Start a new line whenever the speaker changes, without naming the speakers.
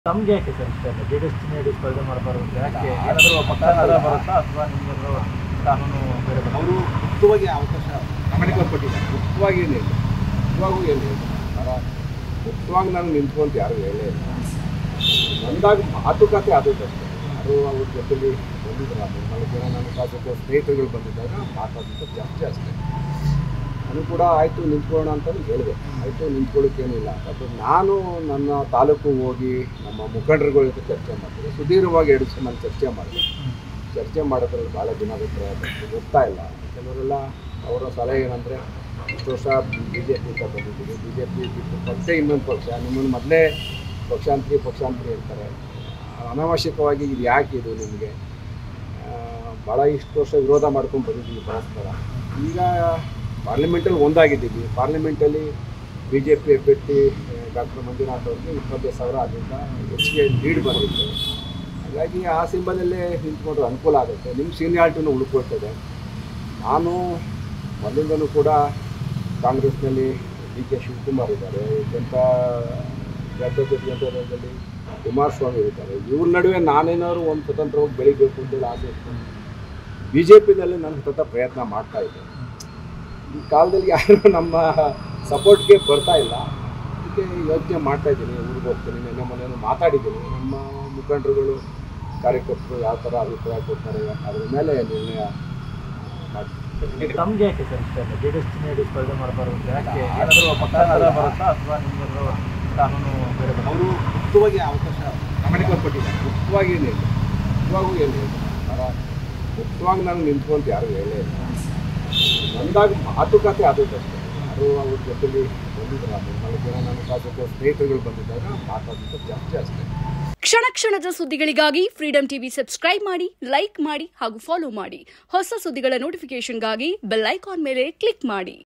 ತಮ್ಗೆ ಯಾಕೆ ಸರ್ ಇಷ್ಟ ಇಲ್ಲ ಜೆ ಡಿ ಎಸ್ ಚಿಹ್ನೆಯಡಿ ಸ್ಪರ್ಧೆ ಮಾಡಬಾರ್ದು ಅಂತ ಯಾಕೆ ಏನಾದರೂ ಪಕ್ಷಾಂತರ ಬರುತ್ತಾ ಅಥವಾ ನಿಮ್ಗೆ ಕಾನೂನು ಬೇರೆ ಬರುತ್ತಾ?
ಅವರು ಮುಕ್ತವಾಗಿ ಅವಕಾಶ ಪ್ರಾಮಾಣಿಕವಾಗಿ ಕೊಟ್ಟಿದ್ದಾರೆ ಮುಕ್ತವಾಗಿ ಏನಿಲ್ಲ ಮುಕ್ತವಾಗೂ ಏನಿಲ್ಲ ಅವರ ಮುಕ್ತವಾಗಿ ನಾನು ನಿಂತ್ಕೊಂತ ಯಾರು ಹೇಳೇ ಇಲ್ಲ ಬಂದಾಗ ಮಾತುಕತೆ ಆದದ್ದಷ್ಟೇ ಯಾರು ಅವ್ರ ಜೊತೆಲಿ ಬಂದಿದ್ರು ಅದು ನಾಲ್ಕು ಜನ ನನ್ನ ಶಾಸಕ ಸ್ನೇಹಿತರುಗಳು ಬಂದಿದ್ದಾಗ ಮಾತಾಡಿದ ಚರ್ಚೆ ಅಷ್ಟೇ ನಾನು ಕೂಡ ಆಯಿತು ನಿಂತ್ಕೊಳ್ಳೋಣ ಅಂತಂದು ಹೇಳಿದೆ ಆಯಿತು ನಿಂತ್ಕೊಳ್ಳೋಕ್ಕೇನಿಲ್ಲ ಅದು ನಾನು ನನ್ನ ತಾಲೂಕು ಹೋಗಿ ನಮ್ಮ ಮುಖಂಡರುಗಳ ಜೊತೆ ಚರ್ಚೆ ಮಾಡ್ತಿದ್ದೆ ಸುದೀರ್ಘವಾಗಿ ಎರಡು ದಿವಸ ನಾನು ಚರ್ಚೆ ಮಾಡಿದೆ ಚರ್ಚೆ ಮಾಡೋದ್ರಲ್ಲಿ ಭಾಳ ಜನಾಭಿಪ್ರಾಯ ಬಂತು ಗೊತ್ತಾ ಇಲ್ಲ ಕೆಲವರೆಲ್ಲ ಅವರ ಸಲಹೆ ಏನಂದರೆ ಇಷ್ಟು ವರ್ಷ ಬಿ ಜೆ ಪಿ ಅಂತ ಬಂದಿದ್ದೀವಿ ಬಿ ಜೆ ಪಿ ಬಿಟ್ಟು ಪಕ್ಷ ಇನ್ನೊಂದು ಪಕ್ಷ ನಿಮ್ಮನ್ನು ಮೊದಲೇ ಪಕ್ಷಾಂತರಿ ಪಕ್ಷಾಂತರಿ ಹೇಳ್ತಾರೆ ಅನಾವಶ್ಯಕವಾಗಿ ಇದು ಯಾಕೆ ಇದು ನಿಮಗೆ ಭಾಳ ಇಷ್ಟು ವರ್ಷ ವಿರೋಧ ಮಾಡ್ಕೊಂಡು ಬಂದಿದ್ದೀವಿ ಪರಸ್ಪರ ಈಗ ಪಾರ್ಲಿಮೆಂಟಲ್ಲಿ ಒಂದಾಗಿದ್ದೀವಿ ಪಾರ್ಲಿಮೆಂಟಲ್ಲಿ ಬಿ ಜೆ ಪಿ ಅಭ್ಯರ್ಥಿ ಡಾಕ್ಟರ್ ಮಂಜುನಾಥ್ ಅವ್ರಿಗೆ ಇಪ್ಪತ್ತೈದು ಸಾವಿರ ಅದರಿಂದ ಹೆಚ್ಚಿಗೆ ಲೀಡ್ ಬಂದಿತ್ತು ಹಾಗಾಗಿ ಆ ಸಿಂಬಲಲ್ಲೇ ನಿಂತ್ಕೊಂಡ್ರೆ ಅನುಕೂಲ ಆಗುತ್ತೆ ನಿಮ್ಮ ಸೀನಿಯಾರಿಟಿನೂ ಉಳ್ಕೊಳ್ತದೆ ನಾನು ಮೊದಲಿಂದನೂ ಕೂಡ ಕಾಂಗ್ರೆಸ್ನಲ್ಲಿ ಡಿ ಕೆ ಶಿವಕುಮಾರ್ ಇದ್ದಾರೆ ಜನತಾ ಜಾತ್ಯತೀತ ಜನತಾದಳದಲ್ಲಿ ಕುಮಾರಸ್ವಾಮಿ ಇರ್ತಾರೆ ಇವ್ರ ನಡುವೆ ನಾನೇನಾದ್ರು ಒಂದು ಸ್ವತಂತ್ರವಾಗಿ ಬೆಳಿಬೇಕು ಅಂತೇಳಿ ಆಸೆ ಇಟ್ಕೊಂಡು ಬಿ ಜೆ ಪಿನಲ್ಲಿ ನಾನು ಸತತ ಪ್ರಯತ್ನ ಮಾಡ್ತಾ ಇದ್ದೆ ಈ ಕಾಲದಲ್ಲಿ ಯಾರು ನಮ್ಮ ಸಪೋರ್ಟ್ಗೆ ಬರ್ತಾ ಇಲ್ಲ ಅದಕ್ಕೆ ಯೋಚನೆ ಮಾಡ್ತಾ ಇದ್ದೀನಿ ಊರಿಗೆ ಹೋಗ್ತೀನಿ ನೆನ್ನೆ ಮೊನ್ನೆ ಮಾತಾಡಿದ್ದೀನಿ ನಮ್ಮ ಮುಖಂಡರುಗಳು ಕಾರ್ಯಕರ್ತರು ಯಾವ ಥರ ಅಭಿಪ್ರಾಯ ಕೊಡ್ತಾರೆ ಅದ್ರ ಮೇಲೆ ನಿರ್ಣಯ ಮಾಡ್ತೀನಿ
ತಮ್ಗೆ ಯಾಕೆ ಸರ್ ಇಷ್ಟ ಇಲ್ಲ ಜೆ ಡಿ ಎಸ್ ಚಿಹ್ನೆಯಡಿ ಸ್ಪರ್ಧೆ ಮಾಡಬಾರ್ದು ಅಂತ ಯಾಕೆ ಏನಾದರೂ ಪಕ್ಷಾಂತರ ಬರುತ್ತಾ ಅಥವಾ ನಿಮ್ಗೆ ಕಾನೂನು ಬೇರೆ ಬರುತ್ತಾ?
ಅವರು ಮುಕ್ತವಾಗಿ ಅವಕಾಶ ಪ್ರಾಮಾಣಿಕವಾಗಿ ಕೊಟ್ಟಿದ್ದಾರೆ ಮುಕ್ತವಾಗಿ ಏನಿಲ್ಲ ಮುಕ್ತವಾಗೂ ಏನಿಲ್ಲ ಅವರ ಮುಕ್ತವಾಗಿ ನಾನು ನಿಂತ್ಕೊಂತ ಯಾರು ಹೇಳೇ ಇಲ್ಲ ಬಂದಾಗ ಮಾತುಕತೆ ಆದದ್ದಷ್ಟೇ ಯಾರು ಅವ್ರ ಜೊತೆಲಿ ಬಂದಿದ್ರು ಅದು ನಾಲ್ಕು ಜನ ನನ್ನ ಶಾಸಕ ಸ್ನೇಹಿತರುಗಳು ಬಂದಿದ್ದಾಗ ಮಾತಾಡಿದ ಚರ್ಚೆ ಅಷ್ಟೇ
ಕ್ಷಣ ಕ್ಷಣದ ಸುದ್ದಿಗಳಿಗಾಗಿ ಫ್ರೀಡಂ ಟಿವಿ ಸಬ್ಸ್ಕ್ರೈಬ್ ಮಾಡಿ ಲೈಕ್ ಮಾಡಿ ಹಾಗೂ ಫಾಲೋ ಮಾಡಿ ಹೊಸ ಸುದ್ದಿಗಳ ನೋಟಿಫಿಕೇಶನ್ಗಾಗಿ ಬೆಲ್ ಐಕಾನ್ ಮೇಲೆ ಕ್ಲಿಕ್ ಮಾಡಿ